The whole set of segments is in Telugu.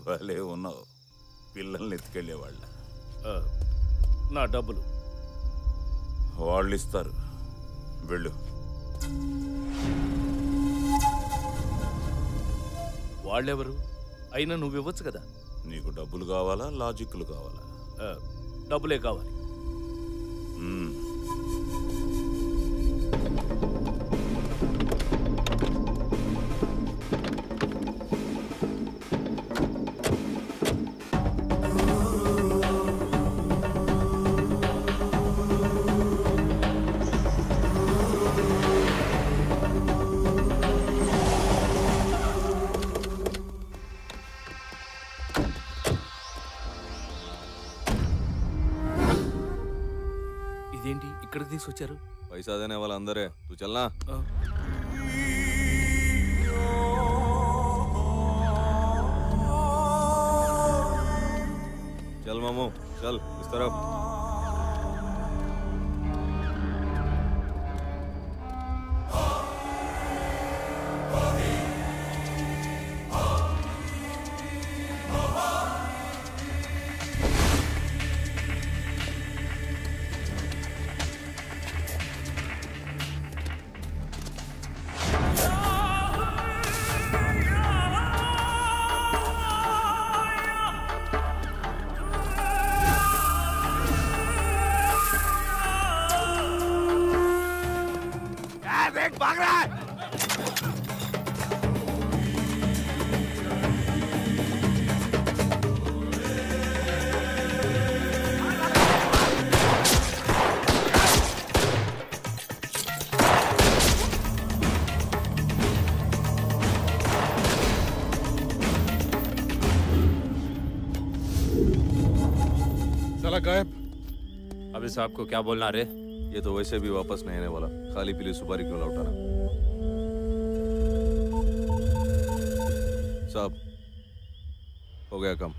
భలే ఉన్నావు పిల్లల్ని ఎత్తుకెళ్ళేవాళ్ళ ఆ, నా డబ్బులు వాళ్ళు ఇస్తారు వెళ్ళు వాళ్ళెవరు అయినా నువ్వు ఇవ్వచ్చు కదా నీకు డబ్బులు కావాలా లాజిక్లు కావాలా ఆ, డబ్బులే కావాలి మ్మ్. ఇదేంటి ఇక్కడ తీసుకొచ్చారు पैसा देने वाला अंदर है तू चलना ఆ, चल मामू चल इस तरफ साला गायब अभी साहब को क्या बोलना रे ये तो वैसे भी वापस नहीं आने वाला खाली पीली सुपारी क्यों लौटाना साहब हो गया कम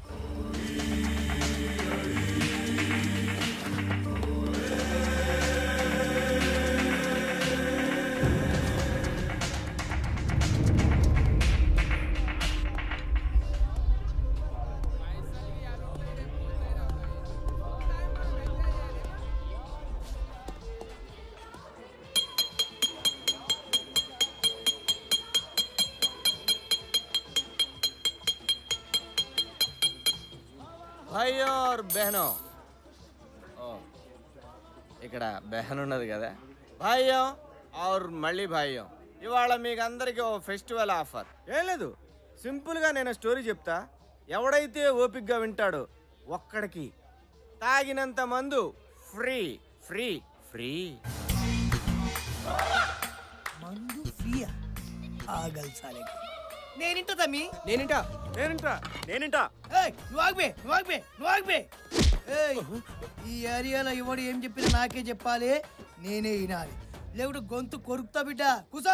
భాయ్ और బహనో ఓ ఇక్కడ బెహన్ ఉన్నది కదా భాయ్యం ఆర్ మళ్ళీ భాయ్యం ఇవాళ మీకు అందరికీ ఓ ఫెస్టివల్ ఆఫర్ ఏం లేదు సింపుల్గా నేను స్టోరీ చెప్తా ఎవడైతే ఓపిక్గా వింటాడో ఒక్కడికి తాగినంత మందు ఫ్రీ ఫ్రీ ఫ్రీ మందు ఫ్రీయా ఆగల్ సాలే నేనింట తమ్మి నేనింటా నేనింటా నేనింటా ఏయ్ నువ్వు ఆగిపే నువ్వు ఆగిపే నువ్వు ఆగిపే ఏయ్ ఈ ఏరియాలో ఎవడు ఏం చెప్పినా నాకే చెప్పాలి నేనే వినాలి లేకుంటే గొంతు కొరుకుతా బిడ్డ కూసో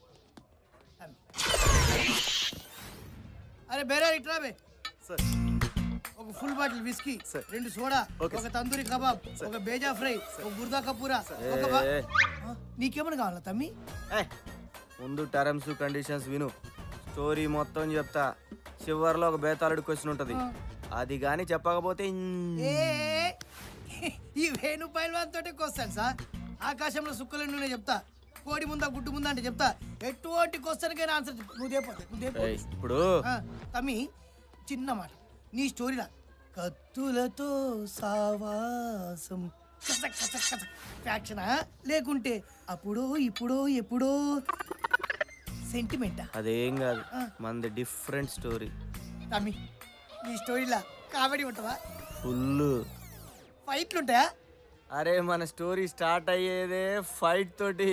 అరే బేరా ఇట్రా బే సార్ ఒక ఫుల్ బాటిల్ విస్కీ రెండు సోడా ఒక తందూరి కబాబ్ ఒక బేజా ఫ్రై ఒక బుర్దా కపూరా ఒక బా- ఏ, ఆ, నీకేమని కావాలా తమ్మి ఏ, ముందు టర్మ్స్ కండిషన్స్ విను స్టోరీ మొత్తం చెప్తా చివర్లో ఒక బేతాళుడి క్వశ్చన్ ఉంటది అది గాని చెప్పకపోతే ఇన్- ఏ ఈ వేణు పైల్వాన్ తోటే వస్తాను సార్ ఆకాశంలో సుక్కలు నేను చెప్తా కోడి ముందా గుడ్డు ముందా అంటే చెప్తా ఎటువంటి క్వశ్చన్కైనా ఆన్సర్ చెప్పు. నువ్వు దేపో నువ్వు దేపో ఏయ్, ఇప్పుడు ఆ, తమ్మి చిన్న మాట నీ స్టోరీలా కత్తులతో సావాసం కచక్ కచక్ కచక్ ఫ్యాక్షనా లేకుంటే అప్పుడో ఇప్పుడో ఎప్పుడో సెంటిమెంటా అదేం కాదు మనది డిఫరెంట్ స్టోరీ తమ్మి నీ స్టోరీలా కామెడీ ఉంటుందా ఫుల్ ఫైట్లు ఉంటాయా అరే మన స్టోరీ స్టార్ట్ అయ్యేదే ఫైట్ తోటి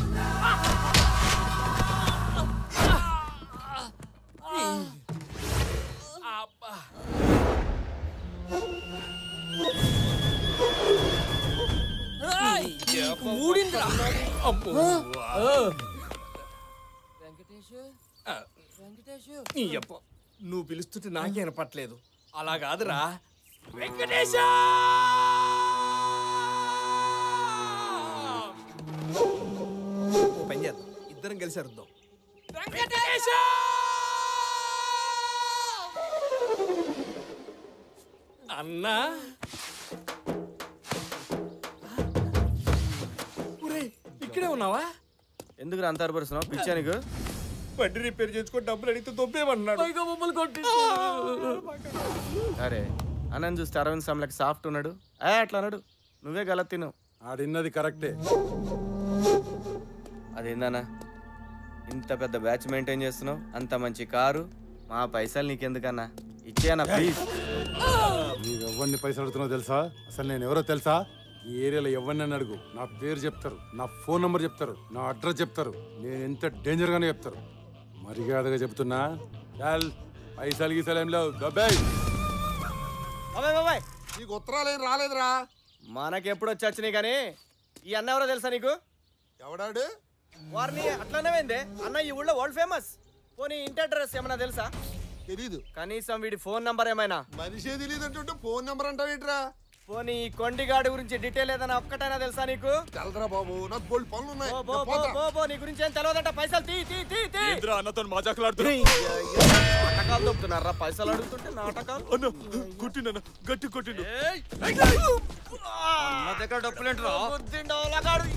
నీ అప్ప నువ్వు పిలుస్తుంటే నాకే వినపట్లేదు అలా కాదురా వెంకటేశ ఓ పని చేద్దాం ఇద్దరం కలిసి అరుద్దాం వెంకటేశ అన్నా ఒరేయ్, ఇక్కడే ఉన్నావా ఎందుకు అంత అరపరుస్తున్నావు పిచ్చా నీకు బండి రిపేర్ చేసుకొని డబ్బులు అడిగితే దొబ్బేమన్నాడు అరే అన్నని చూస్తే అరవింద్ స్వామికి సాఫ్ట్ ఉన్నాడు ఏ అట్లా అన్నాడు నువ్వే గలత్ తిను ఆడిన్నది కరెక్టే అదేందన్నా ఇంత పెద్ద బ్యాచ్ మెయింటైన్ చేస్తున్నావు అంత మంచి కారు మా పైసలు నీకెందుకన్నా ఇచ్చేయన్నా ప్లీజ్ నీవు ఎవరిని పైసలు అడుగుతున్నావు తెలుసా అసలు నేను ఎవరో తెలుసా ఈ ఏరియాలో ఎవరిని అని అడుగు నా పేరు చెప్తారు నా ఫోన్ నంబర్ చెప్తారు నా అడ్రస్ చెప్తారు నేను ఎంత డేంజర్ గానే చెప్తారు మర్యాదగా చెప్తున్నా చాల్ పైసలు గీసలు ఏం లేవు దబ్బాయి బాబాయ్ బాబాయ్ నీకు ఉత్తరాలు ఏం రాలేదురా మనకి ఎప్పుడు వచ్చి వచ్చినాయి కానీ ఈ అన్న ఎవరో తెలుసా నీకు ఎవడాడు వారిని అట్లనే పోయిందే అన్న ఈ ఊళ్ళో వరల్డ్ ఫేమస్ పోనీ ఇంటి అడ్రస్ ఏమన్నా తెలుసా తెలీదు కనీసం వీడి ఫోన్ నంబర్ ఏమైనా మనిషే తెలియదు అంటుంటే ఫోన్ నెంబర్ అంటావేంట్రా పోనీ ఈ కొండిగాడి గురించి డీటెయిల్ ఏదైనా ఒక్కటైనా తెలుసా నీకు తెలదరా బాబు నాకు బోల్డ్ పనులు ఉన్నాయి బో, బో, నేను బో, పోతా. బో, బో, నీ గురించి ఏం తెలియదంట పైసలు తీ తీ తీ తీ ఏంద్రా అన్నతో మజాకులాడుతున్నా నాటకాలు దొప్పుతున్నారా పైసలు అడుగుతుంటే నాటకాలు అన్న కొట్టిండన్న గట్టి కొట్టిండు నా దగ్గర డబ్బులేంట్రా బుద్ధిండవలగాడు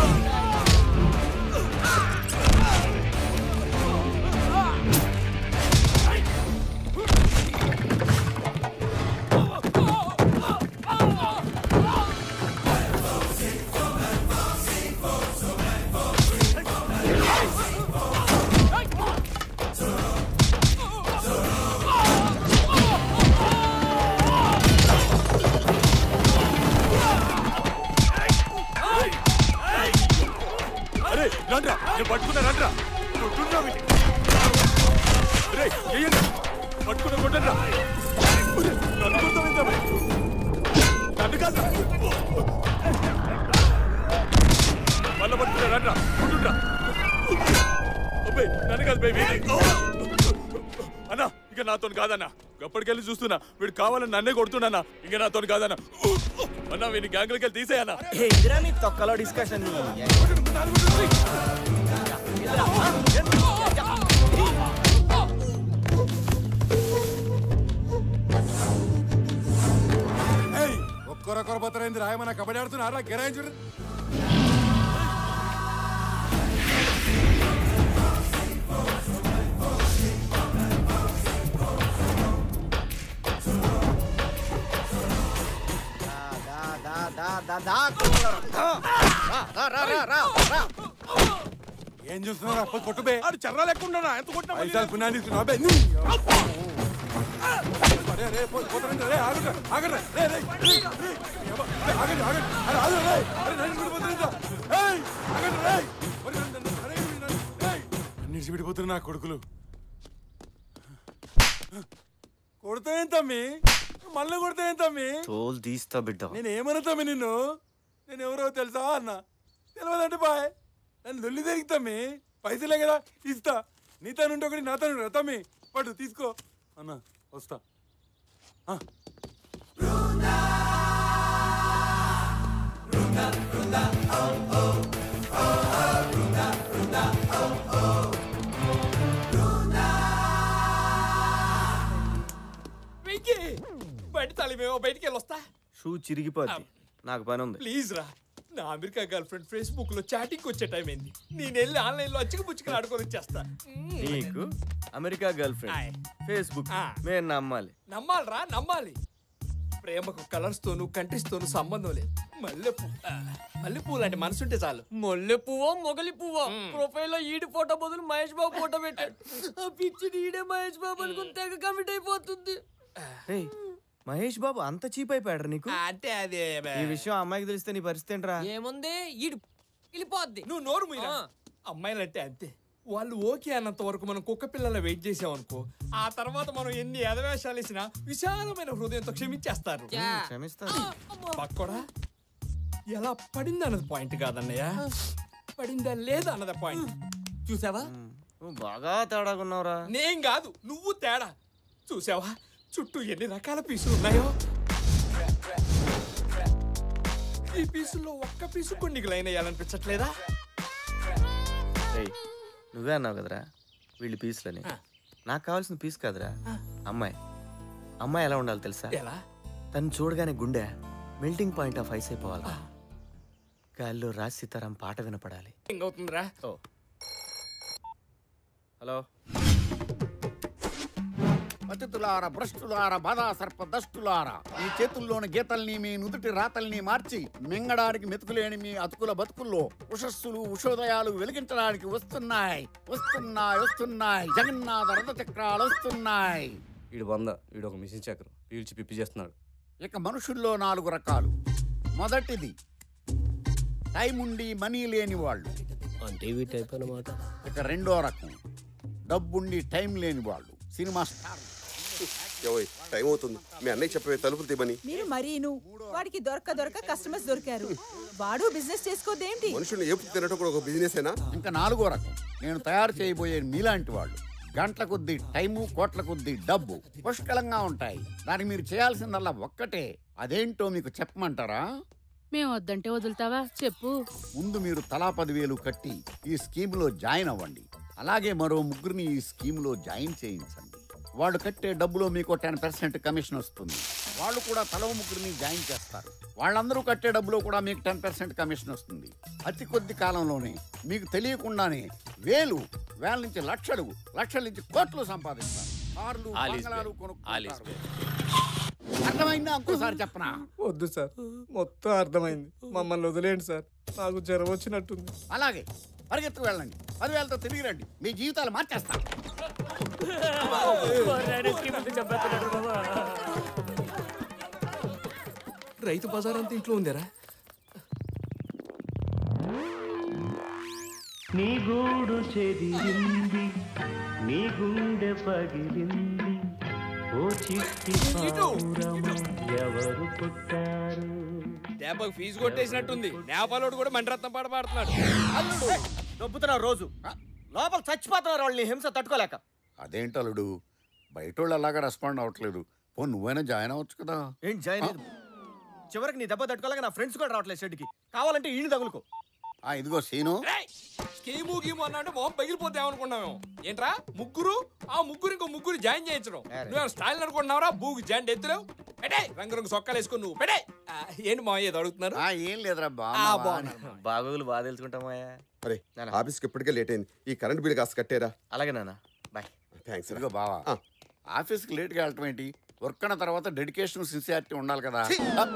అరే రండ్రా నేను పట్టుకున్నా రండ్రా కొట్టుండ్రా వీటిని. రేయ్, చెయ్యండి. పట్టుకున్నా కొట్టండ్రా ఒరే, నన్ను కొడతావేంట్రా మరి? నన్ను కాదురా. మళ్ళా పట్టుకున్నా రండ్రా కొట్టుండ్రా అబ్బాయి నన్ను కాదు బేబీ అన్నా ఇక నాతో కాదన్నా ఎప్పటికెళ్ళి చూస్తున్నా వీడు కావాలని నన్నే కొడుతున్నా ఇక నాతో కాదన్నా అన్నా వీని గ్యాంగ్లకి వెళ్ళి తీసేయన్నా ఇదిరా నీ తొక్కలో డిస్కషన్ ఏయ్, ఒక్కరొక్కరు పోతారైంది రాయమన్నా కబడ్డీ ఆడుతున్నారా గిరాయించుడు ఏం చూస్తున్నారా పోయి కొట్టు బే ఆడు చర్ర లేకుండా ఎంత కొట్టినా మళ్ళీ పైసలు పుణ్యాన్ని ఇస్తున్నావు బే నీ. అరే, రే, పోయి పోతారండి, రే, ఆగండి, ఆగండి, రే, రే, రే, రే, అబ్బా, రే, ఆగండి, ఆగండి, అరే, ఆగండి, రే, అరే, నన్ను విడిపోతారంట. ఏయ్, ఆగండి, రే, అరే, నన్ను, నన్ను, అరే, నన్ను, ఏయ్, నన్ను ఇడిచి విడిపోతున్నారు నా కొడుకులు కొడతాయేం తమ్మి మళ్ళీ కొడతాయేం తమ్మి తోలు తీస్తా బిడ్డ నేను ఏమన్నా తమ్మి నిన్ను నేను ఎవరో తెలుసా అన్న తెలియదంటే బాయ్ నన్ను దొల్లి తిరిగి తమ్మి పైసలే కదా ఇస్తా నీతో నుండి ఒకటి నాతో నుండి తమ్మి పడు తీసుకో అన్న వస్తా ఆ. వెంకీ బయట తలిమేమో బయటికి వెళ్ళొస్తా షూ చిరిగిపోద్ది నాకు పని ఉంది ప్లీజ్ రా నా అమెరికా గర్ల్ ఫ్రెండ్ ఫేస్బుక్ లో చాటింగ్ వచ్చే టైం అయింది నేను వెళ్ళి ఆన్లైన్ లో అచ్చికి పుచ్చుకుని ఆడుకొని వచ్చేస్తా నీకు అమెరికా గర్ల్ ఆయ్. ఫ్రెండ్ ఫేస్బుక్ ఆ. మేము నమ్మాలి నమ్మాలిరా నమ్మాలి ప్రేమకు కలర్స్ తోను కంట్రీస్ తోను సంబంధం లేదు మల్లెపూ ఆ, మల్లెపూ లాంటి మనసుంటే చాలు మొల్లె పువ్వో మొగలి పువ్వో ప్రొఫైల్ లో ఈడి ఫోటో బదులు మహేష్ బాబు ఫోటో పెట్టాడు ఆ పిచ్చి ఈడే మహేష్ బాబు అనుకుని తెగ కమిట్ అయిపోతుంది ఏయ్, మహేష్ బాబు అంత చీప్ అయిపోయాడు నీకు అంటే అదే ఈ విషయం ఆ అమ్మాయికి తెలిస్తే నీ పరిస్థితి ఏంట్రా ఏముంది ఈడు వెళ్ళిపోద్ది నువ్వు నోరు మీరా ఆ. అమ్మాయిలంటే అంతే వాళ్ళు ఓకే అన్నంత వరకు మనం కుక్క పిల్లల వెయిట్ చేసామనుకో ఆ తర్వాత మనం ఎన్ని ఎదవేషాలు వేసినా విశాలమైన హృదయంతో క్షమించేస్తారు యా. క్షమిస్తా పక్కడా ఎలా పడింది అన్నది పాయింట్ కాదన్నయ్య పడిందా లేదా అన్నది పాయింట్ చూసావా నువ్వు బాగా తేడాకున్నావురా నేను కాదు నువ్వు తేడా చూసావా చుట్టూ ఎన్ని రకాల పీసులు ఉన్నాయో ఈ పీసుల్లో ఒక్క పీసు కూడా నీకు లైన్ వేయాలనిపించట్లేదా ఏయ్, నువ్వే అన్నావు కదరా వీళ్ళు పీసులని నాకు కావాల్సిన పీస్ కాదురా అమ్మాయి అమ్మాయి ఎలా ఉండాలి తెలుసా ఎలా తను చూడగానే గుండె మెల్టింగ్ పాయింట్ ఆఫ్ ఐస్ అయిపోవాలి గాల్లో రాజ్ సీతారాం పాట వినపడాలి ఇంకవుతుందిరా ఓ హలో అతిథులార భ్రష్టులార బాధా సర్ప దష్టులార మీ చేతుల్లోని గీతల్ని మీ నుదుటి రాతల్ని మార్చి మింగడానికి మెతుకులేని మీ అతుకుల బతుకుల్లో ఉషస్సులు ఉషోదయాలు వెలిగించడానికి వస్తున్నాయి వస్తున్నాయి వస్తున్నాయి జగన్నాథ రథ చక్రాలు వస్తున్నాయి వీడు వంద వీడు ఒక మిషన్ చక్రం పీల్చి పిప్పి చేస్తున్నాడు ఇక మనుషుల్లో నాలుగు రకాలు మొదటిది టైం ఉండి మనీ లేని వాళ్ళు అంటే ఇవి టైప్ అన్నమాట ఇక రెండో రకం డబ్బుండి టైం లేని వాళ్ళు సినిమా స్టార్ ఏవోయ్ టైం అవుతుంది మీ అన్నయ్య చెప్పవే తలుపులు తీమని మీరు మరీను వాడికి దొరక దొరక కస్టమర్స్ దొరికారు వాడు బిజినెస్ చేసుకోదేంటి మనుషుల్ని ఏపు తినటం కూడా ఒక బిజినెస్ అయినా ఇంకా నాలుగో రకం నేను తయారు చేయబోయే మీలాంటి వాళ్ళు గంటల కొద్దీ టైము కోట్ల కొద్దీ డబ్బు పుష్కలంగా ఉంటాయి దానికి మీరు చేయాల్సిందల్లా ఒక్కటే అదేంటో మీకు చెప్పమంటారా మేము వద్దంటే వదులుతావా చెప్పు ముందు మీరు తలా పదివేలు కట్టి ఈ స్కీమ్లో జాయిన్ అవ్వండి అలాగే మరో ముగ్గురిని ఈ స్కీమ్లో జాయిన్ చేయించండి వాళ్ళు కట్టే డబ్బులో మీకు టెన్ పర్సెంట్ కమిషన్ వస్తుంది వాళ్ళు కూడా తల ముగ్గురిని జాయిన్ చేస్తారు వాళ్ళందరూ కట్టే డబ్బులో కూడా మీకు టెన్ పర్సెంట్ కమిషన్ వస్తుంది అతి కొద్ది కాలంలోనే మీకు తెలియకుండానే వేలు వేల నుంచి లక్షలు లక్షల నుంచి కోట్లు సంపాదిస్తారు కార్లు ఆలీస్ బంగళాలు బే. ఆలీస్ కొనుక్కుంటారు అర్థమైందా ఇంకోసారి చెప్పనా వద్దు సార్ మొత్తం అర్థమైంది మమ్మల్ని వదిలేండి సార్ నాకు జ్వరం వచ్చినట్టుంది అలాగే పరిగెత్తు వెళ్ళండి పదివేలతో తిరిగి రండి మీ జీవితాలు మార్చేస్తా రైతు బజార్ అంతా ఇంట్లో ఉందేరా నీ గూడు చెదిరింది నీ గుండె పగిలింది ఓ చిట్టి పావురము ఎవరు పుట్టారు దెబ్బకు ఫీజు కొట్టేసినట్టుంది నేపాలోడు కూడా మండరత్నం పాట పాడుతున్నాడు అల్లుడు దొబ్బుతున్నావు రోజు లోపల చచ్చిపోతున్నారు వాళ్ళని హింస తట్టుకోలేక అదేంటలుడు బయట వాళ్ళు అలాగా రెస్పాండ్ అవ్వట్లేదు పో నువ్వైనా జాయిన్ అవ్వచ్చు కదా ఏం జాయిన్ అయ్యేది? చివరికి నీ దెబ్బ తట్టుకోలేక నా ఫ్రెండ్స్ కూడా రావట్లేదు షెడ్కి కావాలంటే ఈయన తగులుకో ఆ ఇదిగో సీను స్కీము గీము అన్నా అంటే మొహం పగిలిపోతే ఏమనుకున్నావు ఏంట్రా ముగ్గురు ఆ ముగ్గురు ఇంకో ముగ్గురు జాయిన్ చేయించడం నువ్వు స్టైల్ అనుకుంటున్నావురా బూగు జాయింట్ ఎత్తులేవు పెడే రంగురంగు సొక్కాలు వేసుకుని నువ్వు పెడే ఆ, ఏంటి మా ఏదో అడుగుతున్నారు ఆ, ఏం లేదురా ఆ, బాగున్నా. బాగోగులు బాగా తెలుసుకుంటామయ్యా అరే ఆఫీస్కి ఇప్పటికే లేట్ అయింది ఈ కరెంట్ బిల్ కాస్త కట్టారా అలాగే నాన్న బాయ్ థ్యాంక్స్ ఇదిగో బావా ఆఫీస్కి లేట్గా వెళ్ళటం ఏంటి వర్క్ అన్న తర్వాత డెడికేషన్ సిన్సియారిటీ ఉండాలి కదా ఆ,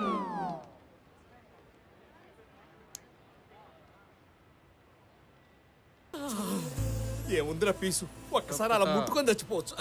ఏముందిరా పీసు ఒక్కసారి అలా ముట్టుకొని చచ్చిపోవచ్చు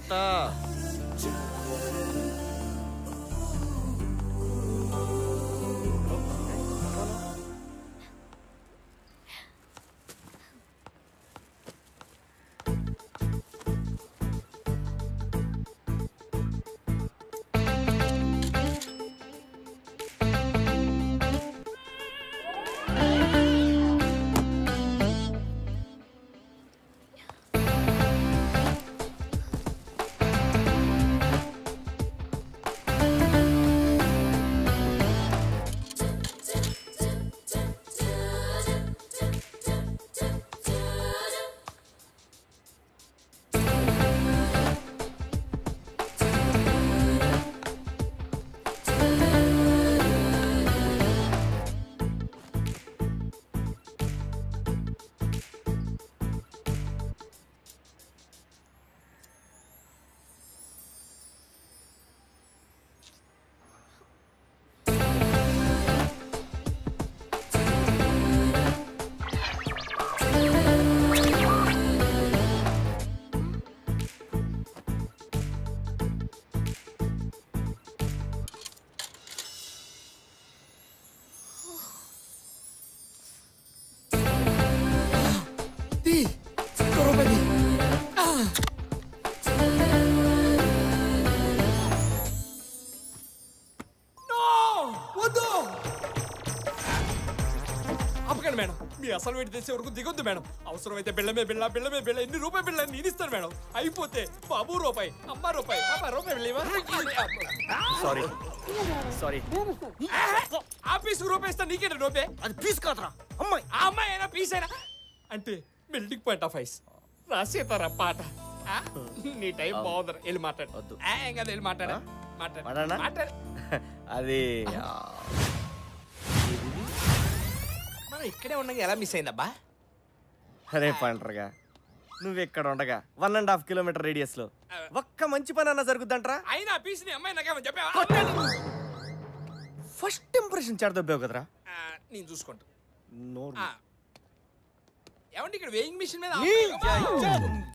వద్దు ఆపకండి మేడం మీ అసలు వేడి తెచ్చే వరకు దిగొద్దు మేడం అవసరమైతే బిళ్ళమే బిళ్ళ బిళ్ళమే బిళ్ళ ఎన్ని రూపాయి బిళ్ళ నేను ఇస్తాను మేడం అయిపోతే బాబు రూపాయి అమ్మ రూపాయి పాప రూపాయి బిళ్ళ సారీ సారీ ఆఫీస్ రూపాయి ఇస్తా నీకేంటి రూపాయి అది పీస్ కాదురా అమ్మాయి ఆ అమ్మాయి అయినా పీస్ అయినా అంటే బిల్డింగ్ పాయింట్ ఆఫ్ ఐస్ రాసేతారా పాట ఆ? నీ టైం బాగుందిరా వెళ్ళి మాట్లాడు ఆ, ఏం కదా వెళ్ళి మాట్లాడా మాట్లాడు మాట్లాడనా? మాట్లాడు అది ఆ, మనం ఇక్కడే ఉండగా ఎలా మిస్ అయిందబ్బా అరే పంటరుగా నువ్వు ఇక్కడ ఉండగా one and half kilometre radius లో ఒక్క మంచి పని అన్న జరుగుద్దంట్రా అయినా పీస్ ని అమ్మాయి నాకేమో చెప్పావా ఫస్ట్ ఇంప్రెషన్ చెడదొబ్బావు కదరా ఆ, నేను చూసుకుంటా నోరు ఆ. ఏమండి ఇక్కడ వేయింగ్ మిషన్ మీద నీ- అమ్మాయి-